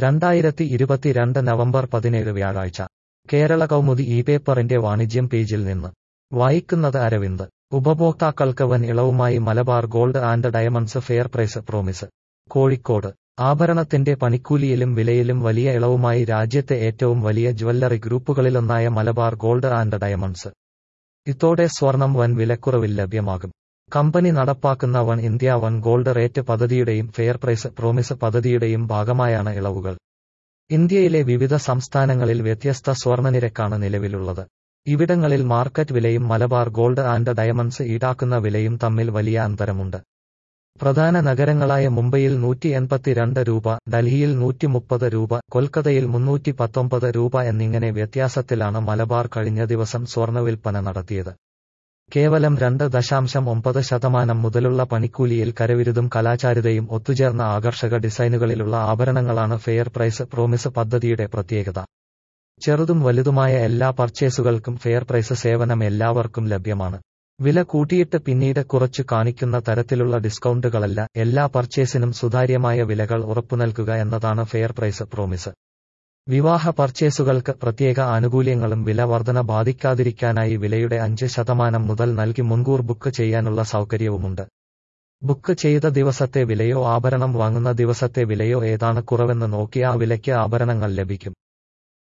രണ്ടായിരത്തി ഇരുപത്തിരണ്ട് നവംബർ പതിനേഴ് വ്യാഴാഴ്ച കേരള കൗമുദി ഈ പേപ്പറിന്റെ വാണിജ്യം പേജിൽ നിന്ന് വായിക്കുന്നത് അരവിന്ദ് ഉപഭോക്താക്കൾക്ക് വൻ ഇളവുമായി Malabar gold and diamonds fair price promise Kozhikode ആഭരണത്തിന്റെ പണിക്കൂലിയിലും വിലയിലും വലിയ ഇളവുമായി രാജ്യത്തെ ഏറ്റവും വലിയ ജ്വല്ലറി ഗ്രൂപ്പുകളിലൊന്നായ മലബാർ ഗോൾഡ് ആൻഡ് ഡയമണ്ട്സ് ഇതോടെ സ്വർണം വൻ വിലക്കുറവിൽ ലഭ്യമാകും കമ്പനി നടപ്പാക്കുന്ന one India one gold rate പദ്ധതിയുടെയും ഫെയർ പ്രൈസ് പ്രോമിസ് പദ്ധതിയുടെയും ഭാഗമായാണ് ഇളവുകൾ ഇന്ത്യയിലെ വിവിധ സംസ്ഥാനങ്ങളിൽ വ്യത്യസ്ത സ്വർണ്ണനിരക്കാണ് നിലവിലുള്ളത് ഇവിടങ്ങളിൽ മാർക്കറ്റ് വിലയും മലബാർ ഗോൾഡ് ആൻഡ് ഡയമണ്ട്സ് ഈടാക്കുന്ന വിലയും തമ്മിൽ വലിയ അന്തരമുണ്ട് പ്രധാന നഗരങ്ങളായ മുംബൈയിൽ നൂറ്റി എൺപത്തിരണ്ട് രൂപ ഡൽഹിയിൽ നൂറ്റി മുപ്പത് രൂപ കൊൽക്കത്തയിൽ മുന്നൂറ്റി പത്തൊമ്പത് രൂപ എന്നിങ്ങനെ വ്യത്യാസത്തിലാണ് മലബാർ കഴിഞ്ഞ ദിവസം സ്വർണ്ണ വിൽപ്പന നടത്തിയത് കേവലം രണ്ട് ദശാംശം ഒമ്പത് ശതമാനം മുതലുള്ള പണിക്കൂലിയിൽ കരവിരുതും കലാചാരിതയും ഒത്തുചേർന്ന ആകർഷക ഡിസൈനുകളിലുള്ള ആഭരണങ്ങളാണ് ഫെയർ പ്രൈസ് പ്രോമിസ് പദ്ധതിയുടെ പ്രത്യേകത ചെറുതും വലുതുമായ എല്ലാ പർച്ചേസുകൾക്കും ഫെയർ പ്രൈസ് സേവനം എല്ലാവർക്കും ലഭ്യമാണ് വില കൂട്ടിയിട്ട് പിന്നീട് കുറച്ചു കാണിക്കുന്ന തരത്തിലുള്ള ഡിസ്കൗണ്ടുകളല്ല എല്ലാ പർച്ചേസിനും സുതാര്യമായ വിലകൾ ഉറപ്പുനൽകുക എന്നതാണ് ഫെയർ പ്രൈസ് പ്രോമിസ് വിവാഹ പർച്ചേസുകൾക്ക് പ്രത്യേക ആനുകൂല്യങ്ങളും വില വർധന ബാധിക്കാതിരിക്കാനായി വിലയുടെ അഞ്ച് ശതമാനം മുതൽ നൽകി മുൻകൂർ ബുക്ക് ചെയ്യാനുള്ള സൗകര്യവുമുണ്ട് ബുക്ക് ചെയ്ത ദിവസത്തെ വിലയോ ആഭരണം വാങ്ങുന്ന ദിവസത്തെ വിലയോ ഏതാണ് കുറവെന്ന് നോക്കി ആ വിലയ്ക്ക് ആഭരണങ്ങൾ ലഭിക്കും